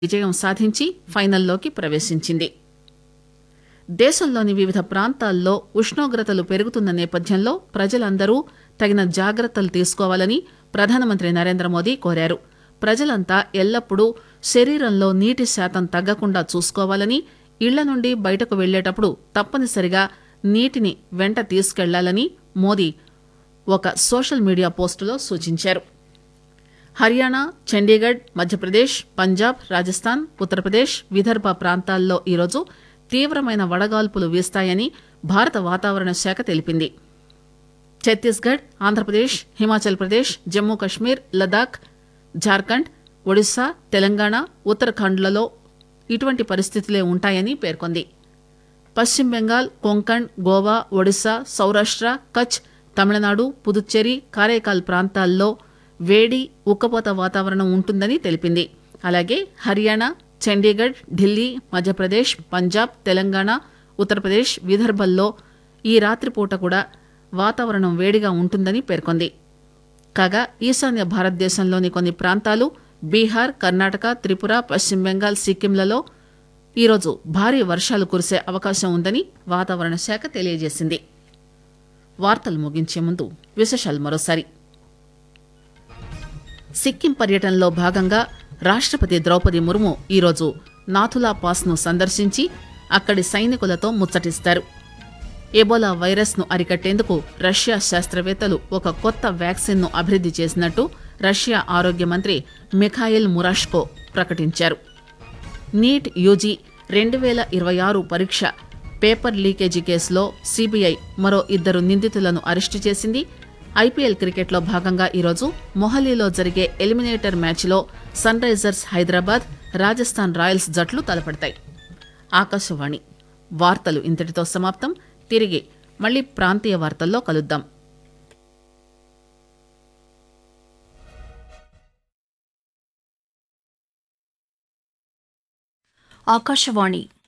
విజయం సాధించి ఫైనల్లోకి ప్రవేశించింది దేశంలోని వివిధ ప్రాంతాల్లో ఉష్ణోగ్రతలు పెరుగుతున్న నేపథ్యంలో ప్రజలందరూ తగిన జాగ్రత్తలు తీసుకోవాలని ప్రధానమంత్రి నరేంద్ర మోదీ కోరారు ప్రజలంతా ఎల్లప్పుడూ శరీరంలో నీటి శాతం తగ్గకుండా చూసుకోవాలని ఇళ్ల నుండి బయటకు వెళ్లేటప్పుడు తప్పనిసరిగా నీటిని వెంట తీసుకెళ్లాలని మోదీ ఒక సోషల్ మీడియా పోస్టులో సూచించారు హర్యానా చండీగఢ్ మధ్యప్రదేశ్ పంజాబ్ రాజస్థాన్ ఉత్తరప్రదేశ్ విదర్భ ప్రాంతాల్లో ఈరోజు తీవ్రమైన వడగాల్పులు వీస్తాయని భారత వాతావరణ శాఖ తెలిపింది ఛత్తీస్గఢ్ ఆంధ్రప్రదేశ్ హిమాచల్ ప్రదేశ్ జమ్మూ కశ్మీర్ లదాఖ్ జార్ఖండ్ ఒడిశా తెలంగాణ ఉత్తరాఖండ్లలో ఇటువంటి పరిస్థితులే ఉంటాయని పేర్కొంది పశ్చిమ బెంగాల్ కొంకణ్ గోవా ఒడిశా సౌరాష్ట్ర కచ్ తమిళనాడు పుదుచ్చేరి కారైకాల్ ప్రాంతాల్లో వేడి ఉక్కపోత వాతావరణం ఉంటుందని తెలిపింది అలాగే హర్యానా చండీగఢ్ ఢిల్లీ మధ్యప్రదేశ్ పంజాబ్ తెలంగాణ ఉత్తరప్రదేశ్ విదర్భల్లో ఈ రాత్రిపూట కూడా వాతావరణం వేడిగా ఉంటుందని పేర్కొంది కాగా ఈశాన్య భారతదేశంలోని కొన్ని ప్రాంతాలు బీహార్ కర్ణాటక త్రిపుర పశ్చిమ బెంగాల్ సిక్కింలలో ఈరోజు భారీ వర్షాలు కురిసే అవకాశం ఉందని వాతావరణ శాఖ తెలియజేసింది వార్తలు ముగించే ముందు విశేషాలు మరోసారి సిక్కిం పర్యటనలో భాగంగా రాష్టపతి ద్రౌపది ముర్ము ఈరోజు నాథులా పాస్ ను సందర్శించి అక్కడి సైనికులతో ముచ్చటిస్తారు ఎబోలా వైరస్ ను అరికట్టేందుకు రష్యా శాస్త్రవేత్తలు ఒక కొత్త వ్యాక్సిన్ ను అభివృద్ది చేసినట్టు రష్యా ఆరోగ్య మంత్రి మిఖాయిల్ మురాష్కో ప్రకటించారు నీట్ యూజీ రెండు వేల ఇరవై ఆరు పరీక్ష పేపర్ లీకేజీ కేసులో సీబీఐ మరో ఇద్దరు నిందితులను అరెస్టు చేసింది ఐపీఎల్ క్రికెట్లో భాగంగా ఈరోజు మొహాలీలో జరిగే ఎలిమినేటర్ మ్యాచ్లో Sunrisers Hyderabad Rajasthan Royals జట్లు తలపడతాయి ఆకాశవాణి వార్తలు ఇంతటితో సమాప్తం తిరిగి మళ్ళీ ప్రాంతీయ వార్తల్లో కలుద్దాం ఆకాశవాణి